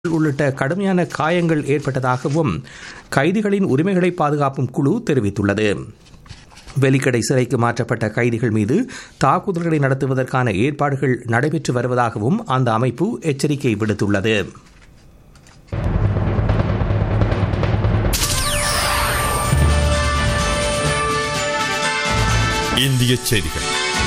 உள்ளிட்ட கடுமையான காயங்கள் ஏற்பட்டதாகவும் கைதிகளின் உரிமைகளை பாதுகாப்பும் குழு தெரிவித்துள்ளது வெலிக்கடை சிறைக்கு மாற்றப்பட்ட கைதிகள் மீது தாக்குதல்களை நடத்துவதற்கான ஏற்பாடுகள் நடைபெற்று வருவதாகவும் அந்த அமைப்பு எச்சரிக்கை விடுத்துள்ளது இந்திய செய்திகள்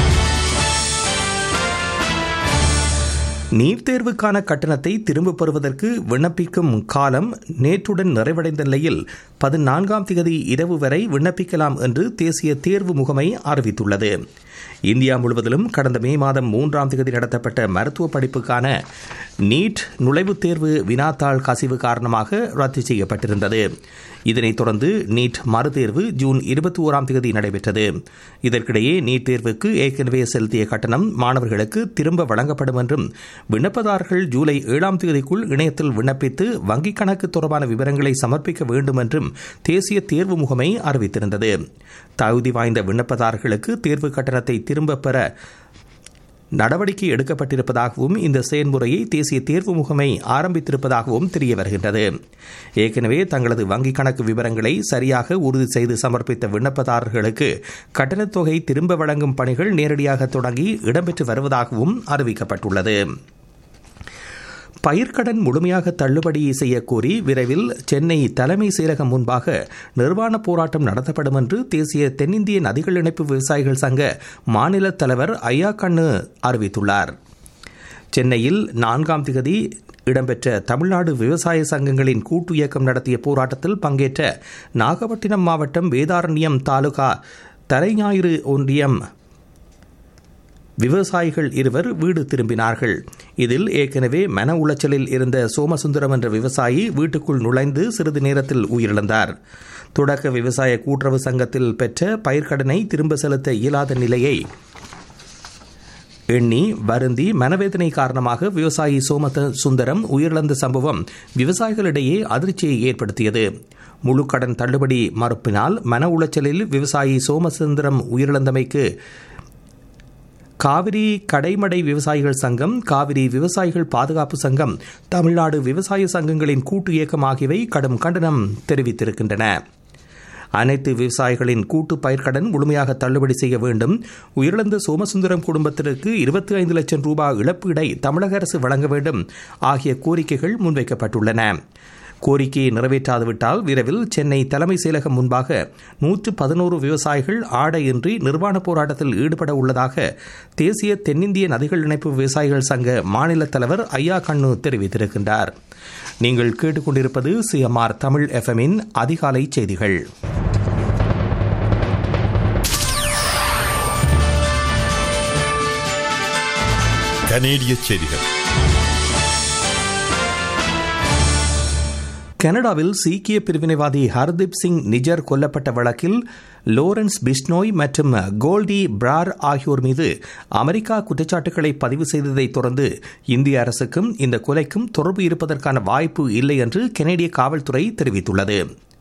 நீட் தேர்வுக்கான கட்டணத்தை திரும்பப் பெறுவதற்கு விண்ணப்பிக்கும் காலம் நேற்றுடன் நிறைவடைந்த நிலையில் பதினான்காம் திகதி இரவு வரை விண்ணப்பிக்கலாம் என்று தேசிய தேர்வு முகமை அறிவித்துள்ளது இந்தியா முழுவதிலும் கடந்த மே மாதம் மூன்றாம் தேதி நடத்தப்பட்ட மருத்துவ படிப்புக்கான நீட் நுழைவுத் தேர்வு வினாத்தாள் கசிவு காரணமாக ரத்து செய்யப்பட்டிருந்தது இதனைத் தொடர்ந்து நீட் மறுதேர்வு ஜூன் இருபத்தி ஓராம் தேதி நடைபெற்றது இதற்கிடையே நீட் தேர்வுக்கு ஏற்கனவே செலுத்திய கட்டணம் மாணவர்களுக்கு திரும்ப வழங்கப்படும் என்றும் விண்ணப்பதாரர்கள் ஜூலை ஏழாம் தேதிக்குள் இணையத்தில் விண்ணப்பித்து வங்கிக் கணக்கு தொடர்பான விவரங்களை சமர்ப்பிக்க வேண்டும் என்றும் தேசிய தேர்வு முகமை அறிவித்திருந்தது தகுதி வாய்ந்த விண்ணப்பதாரர்களுக்கு தேர்வு கட்டணத்தை திரும்பப் பெற நடவடிக்கை எடுக்கப்பட்டிருப்பதாகவும் இந்த செயல்முறையை தேசிய தேர்வு முகமை ஆரம்பித்திருப்பதாகவும் தெரிய வருகின்றது ஏற்கனவே தங்களது வங்கிக் கணக்கு விவரங்களை சரியாக உறுதி செய்து சமர்ப்பித்த விண்ணப்பதாரர்களுக்கு கட்டணத் தொகை திரும்ப வழங்கும் பணிகள் நேரடியாக தொடங்கி இடம்பெற்று வருவதாகவும் அறிவிக்கப்பட்டுள்ளது பயிர்க்கடன் முழுமையாக தள்ளுபடி செய்யக்கோரி விரைவில் சென்னை தலைமை செயலகம் முன்பாக நிர்வாண போராட்டம் நடத்தப்படும் என்று தேசிய தென்னிந்திய நதிகள் இணைப்பு விவசாயிகள் சங்க மாநில தலைவர் ஐயா கண்ணு அறிவித்துள்ளார் சென்னையில் நான்காம் திகதி இடம்பெற்ற தமிழ்நாடு விவசாய சங்கங்களின் கூட்டு இயக்கம் நடத்திய போராட்டத்தில் பங்கேற்ற நாகப்பட்டினம் மாவட்டம் வேதாரண்யம் தாலுகா தலைஞாயிறு ஒன்றியம் விவசாயிகள் இருவர் வீடு திரும்பினார்கள் இதில் ஏற்கனவே மன உளைச்சலில் இருந்த சோமசுந்தரம் என்ற விவசாயி வீட்டுக்குள் நுழைந்து சிறிது நேரத்தில் உயிரிழந்தார் தொடக்க விவசாய கூட்டுறவு சங்கத்தில் பெற்ற பயிர்க்கடனை திரும்ப செலுத்த இயலாத நிலையை எண்ணி வருந்தி மனவேதனை காரணமாக விவசாயி சோமத சுந்தரம் உயிரிழந்த சம்பவம் விவசாயிகளிடையே அதிர்ச்சியை ஏற்படுத்தியது முழு கடன் தள்ளுபடி மறுப்பினால் மன உளைச்சலில் விவசாயி சோமசுந்தரம் உயிரிழந்தமைக்கு காவிரி கடைமடை விவசாயிகள் சங்கம் காவிரி விவசாயிகள் பாதுகாப்பு சங்கம் தமிழ்நாடு விவசாய சங்கங்களின் கூட்டு இயக்கம் ஆகியவை கடும் கண்டனம் தெரிவித்திருக்கின்றன அனைத்து விவசாயிகளின் கூட்டு பயிர்க்கடன் முழுமையாக தள்ளுபடி செய்ய வேண்டும் உயிரிழந்த சோமசுந்தரம் குடும்பத்திற்கு இருபத்தி ஐந்து லட்சம் ரூபாய் இழப்பீடை தமிழக அரசு வழங்க வேண்டும் ஆகிய கோரிக்கைகள் முன்வைக்கப்பட்டுள்ளன கோரிக்கையை நிறைவேற்றாதுவிட்டால் விரைவில் சென்னை தலைமை செயலகம் முன்பாக நூற்று பதினோரு விவசாயிகள் ஆடையின்றி நிர்வாண போராட்டத்தில் ஈடுபட உள்ளதாக தேசிய தென்னிந்திய நதிகள் இணைப்பு விவசாயிகள் சங்க மாநில தலைவர் ஐயா கண்ணு தெரிவித்திருக்கின்றார் நீங்கள் கேட்டுக்கொண்டிருப்பது சிஎம்ஆர் தமிழ் எஃப்எம்மின் அதிகாலை செய்திகள் கனேடிய செய்திகள் கனடாவில் சீக்கிய பிரிவினைவாதி ஹர்தீப் சிங் நிஜர் கொல்லப்பட்ட வழக்கில் லோரன்ஸ் பிஷ்னோய் மற்றும் கோல்டி பிரார் ஆகியோர் மீது அமெரிக்கா குற்றச்சாட்டுகளை பதிவு செய்ததைத் தொடர்ந்து இந்திய அரசுக்கும் இந்த கொலைக்கும் தொடர்பு இருப்பதற்கான வாய்ப்பு இல்லை என்று கனேடிய காவல்துறை தெரிவித்துள்ளது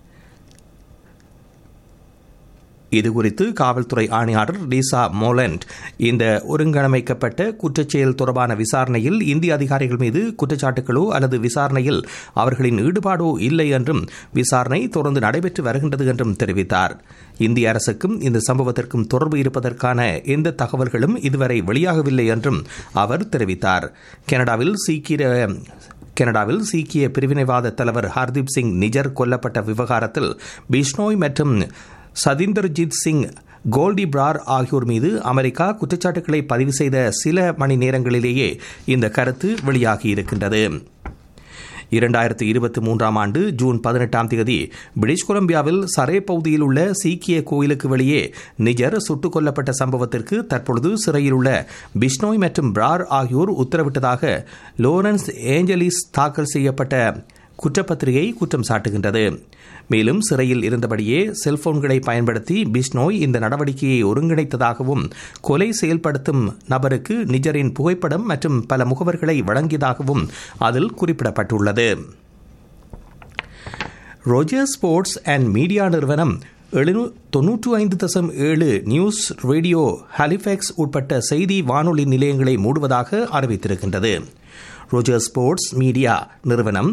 இதுகுறித்து காவல்துறை ஆணையாளர் லீசா மோலண்ட் இந்த ஒருங்கமைக்கப்பட்ட குற்றச்செயல் தொடர்பான விசாரணையில் இந்திய அதிகாரிகள் மீது குற்றச்சாட்டுகளோ அல்லது விசாரணையில் அவர்களின் ஈடுபாடோ இல்லை என்றும் விசாரணை தொடர்ந்து நடைபெற்று வருகின்றது என்றும் தெரிவித்தார் இந்திய அரசுக்கும் இந்த சம்பவத்திற்கும் தொடர்பு இருப்பதற்கான எந்த தகவல்களும் இதுவரை வெளியாகவில்லை என்றும் அவர் தெரிவித்தார் கனடாவில் சீக்கிர கனடாவில் சீக்கிய பிரிவினைவாத தலைவர் ஹர்தீப் சிங் நிஜர் கொல்லப்பட்ட விவகாரத்தில் பிஷ்னோய் மற்றும் சதீந்தர்ஜித் சிங் கோல்டி பிரார் ஆகியோர் மீது அமெரிக்கா குற்றச்சாட்டுகளை பதிவு செய்த சில மணி நேரங்களிலேயே இந்த கருத்து வெளியாகியிருக்கின்றது இரண்டாயிரத்தி இருபத்தி மூன்றாம் ஆண்டு ஜூன் பதினெட்டாம் தேதி பிரிட்டிஷ் கொலம்பியாவில் சரே பகுதியில் உள்ள சீக்கிய கோயிலுக்கு வெளியே நிஜர் சுட்டுக் கொல்லப்பட்ட சம்பவத்திற்கு தற்பொழுது சிறையில் உள்ள பிஷ்னோய் மற்றும் பிரார் ஆகியோர் உத்தரவிட்டதாக லோரன்ஸ் ஏஞ்சலிஸ் தாக்கல் செய்யப்பட்ட குற்றப்பத்திரிகை குற்றம் சாட்டுகின்றது மேலும் சிறையில் இருந்தபடியே செல்போன்களை பயன்படுத்தி பிஷ்னோய் இந்த நடவடிக்கையை ஒருங்கிணைத்ததாகவும் கொலை செயல்படுத்தும் நபருக்கு நிஜரின் புகைப்படம் மற்றும் பல முகவர்களை வழங்கியதாகவும் அதில் குறிப்பிடப்பட்டுள்ளது ரோஜர் ஸ்போர்ட்ஸ் அண்ட் மீடியா நிறுவனம் எழுநூ தொன்னூற்று ஐந்து தசம் ஏழு நியூஸ் ரேடியோ ஹாலிஃபேக்ஸ் உட்பட்ட செய்தி வானொலி நிலையங்களை மூடுவதாக அறிவித்திருக்கின்றது ரோஜர் ஸ்போர்ட்ஸ் மீடியா நிறுவனம்